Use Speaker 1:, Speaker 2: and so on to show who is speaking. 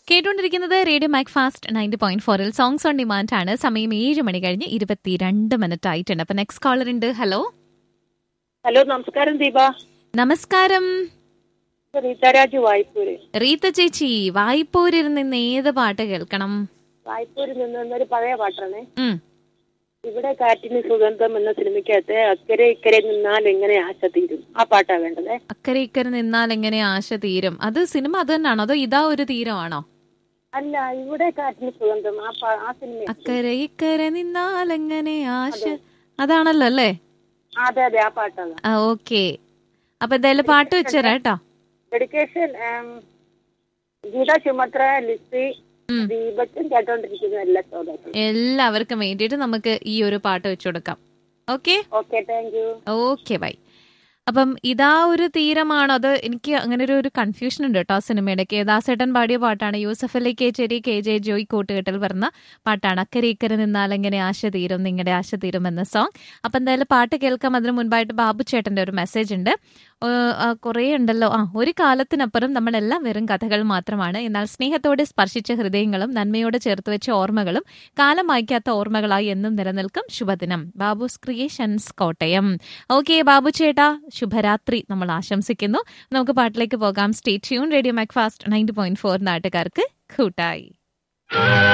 Speaker 1: കേട്ടുകൊണ്ടിരിക്കുന്നത് radio Macfast ninety point ഫോറിൽ songs on demand ആണ് സമയം ഏഴ് മണി കഴിഞ്ഞ് ഇരുപത്തിരണ്ട് മിനിറ്റ് ആയിട്ടുണ്ട് അപ്പൊ നെക്സ്റ്റ് കോളർ ഉണ്ട് ഹലോ
Speaker 2: ഹലോ നമസ്കാരം ദീപ
Speaker 1: നമസ്കാരം
Speaker 2: ഇത് റീതാരാജ് വായ്പൂര്
Speaker 1: റീത്ത ചേച്ചി വായ്പൂരിൽ നിന്ന് ഏത് പാട്ട് കേൾക്കണം
Speaker 2: വായ്പൂരിൽ നിന്ന് ഒരു പഴയ പാട്ടാണ്
Speaker 1: ഉം.
Speaker 2: ഇവിടെ കാറ്റിന് സുഗന്ധം എന്ന സിനിമയ്ക്കകത്ത് അക്കരെ ഇക്കരെ നിന്നാൽ എങ്ങനെ ആശ തീരും ആ പാട്ടാ വേണ്ടത്
Speaker 1: അക്കരെ ഇക്കരെ നിന്നാൽ എങ്ങനെ ആശ തീരും അത് സിനിമ അത് തന്നെയാണോ അതോ ഇതാ ഒരു തീരമാണോ
Speaker 2: അല്ല ഇവിടെ കാറ്റിന് സുഗന്ധം ആ പാ- ആ സിനിമ
Speaker 1: അക്കരെ ഇക്കരെ നിന്നാൽ എങ്ങനെ ആശ അതാണല്ലോ അല്ലേ
Speaker 2: അതെ അതെ ആ പാട്ടാണ്
Speaker 1: ആ ഓക്കെ അപ്പൊ എന്തായാലും പാട്ട് വെച്ചുതരാം കേട്ടോ
Speaker 2: ഡെഡിക്കേഷൻ ഗീത സുമത്ര ലിസി
Speaker 1: ഉം.
Speaker 2: ദീപക്കും കേട്ടോണ്ടിരിക്കുന്ന എല്ലാ ശ്രോതാക്കളും
Speaker 1: എല്ലാവർക്കും വേണ്ടിയിട്ട് നമുക്ക് ഈ ഒരു പാട്ട് വെച്ചു കൊടുക്കാം okay
Speaker 2: okay thank you
Speaker 1: okay bye അപ്പം ഇതാ ഒരു തീരമാണോ അത് എനിക്ക് അങ്ങനെ ഒരു ഒരു കൺഫ്യൂഷൻ ഉണ്ട് കേട്ടോ ആ സിനിമയുടെ കേദാസേട്ടൻ പാടിയ പാട്ടാണ് യൂസഫ് അലി കേച്ചേരി കെ ജെ ജോയ് കൂട്ടുകെട്ടിൽ പറഞ്ഞ പാട്ടാണ് അക്കരെ ഇക്കരെ നിന്നാൽ എങ്ങനെ ആശ തീരും നിങ്ങളുടെ ആശ തീരും എന്ന സോങ് അപ്പം എന്തായാലും പാട്ട് കേൾക്കാം അതിന് മുൻപായിട്ട് ബാബു ചേട്ടന്റെ ഒരു മെസ്സേജ് ഉണ്ട് ഏഹ്, ആ, കുറേ ഉണ്ടല്ലോ ആ ഒരു കാലത്തിനപ്പുറം നമ്മളെല്ലാം വെറും കഥകൾ മാത്രമാണ് എന്നാൽ സ്നേഹത്തോടെ സ്പർശിച്ച ഹൃദയങ്ങളും നന്മയോടെ ചേർത്ത് വെച്ച ഓർമ്മകളും കാലം മായ്ക്കാത്ത ഓർമ്മകളായി എന്നും നിലനിൽക്കും ശുഭദിനം ബാബുസ് ക്രിയേഷൻസ് കോട്ടയം ഓക്കെ ബാബു ചേട്ടാ ശുഭരാത്രി നമ്മൾ ആശംസിക്കുന്നു നമുക്ക് പാട്ടിലേക്ക് പോകാം stay tune radio Macfast ninety point four നാട്ടുകാർക്ക് കൂട്ടായി